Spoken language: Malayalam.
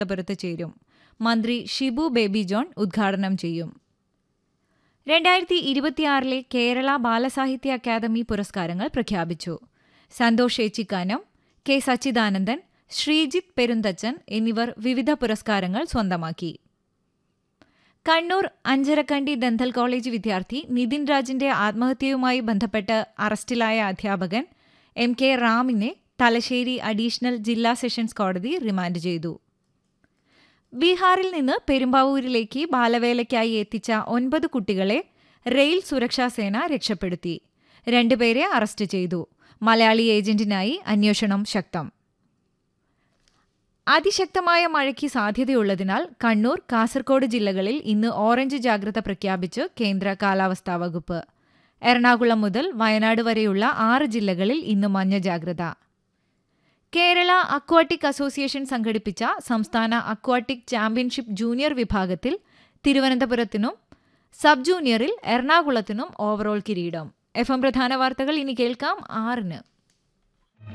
തിരുവനന്തപുരത്ത് ചേരും മന്ത്രി ഷിബു ബേബി ജോൺ ഉദ്ഘാടനം ചെയ്യും രണ്ടായിരത്തി ഇരുപത്തിയാറിലെ കേരള ബാലസാഹിത്യ അക്കാദമി പുരസ്കാരങ്ങൾ പ്രഖ്യാപിച്ചു സന്തോഷ് ഏച്ചിക്കാനം കെ സച്ചിദാനന്ദൻ ശ്രീജിത്ത് പെരുന്തച്ചൻ എന്നിവർ വിവിധ പുരസ്കാരങ്ങൾ സ്വന്തമാക്കി കണ്ണൂർ അഞ്ചരക്കണ്ടി ദന്തൽ കോളേജ് വിദ്യാർത്ഥി നിതിൻ രാജിന്റെ ആത്മഹത്യയുമായി ബന്ധപ്പെട്ട് അറസ്റ്റിലായ അധ്യാപകൻ എം കെ റാമിനെ തലശ്ശേരി അഡീഷണൽ ജില്ലാ സെഷൻസ് കോടതി റിമാൻഡ് ചെയ്തു ബീഹാറിൽ നിന്ന് പെരുമ്പാവൂരിലേക്ക് ബാലവേലയ്ക്കായി എത്തിച്ച ഒൻപത് കുട്ടികളെ റെയിൽ സുരക്ഷാ സേന രക്ഷപ്പെടുത്തി രണ്ടുപേരെ അറസ്റ്റ് ചെയ്തു മലയാളി ഏജന്റിനായി അന്വേഷണം ശക്തം അതിശക്തമായ മഴയ്ക്ക് സാധ്യതയുള്ളതിനാൽ കണ്ണൂർ കാസർഗോഡ് ജില്ലകളിൽ ഇന്ന് ഓറഞ്ച് ജാഗ്രത പ്രഖ്യാപിച്ച് കേന്ദ്ര കാലാവസ്ഥാ വകുപ്പ് എറണാകുളം മുതൽ വയനാട് വരെയുള്ള ആറ് ജില്ലകളിൽ ഇന്ന് മഞ്ഞ ജാഗ്രത കേരള അക്വാട്ടിക് അസോസിയേഷൻ സംഘടിപ്പിച്ച സംസ്ഥാന അക്വാട്ടിക് ചാമ്പ്യൻഷിപ്പ് ജൂനിയർ വിഭാഗത്തിൽ തിരുവനന്തപുരത്തിനും സബ് ജൂനിയറിൽ എറണാകുളത്തിനും ഓവറോൾ കിരീടം എഫ് എം പ്രധാന വാർത്തകൾ ഇനി കേൾക്കാം ആറിന്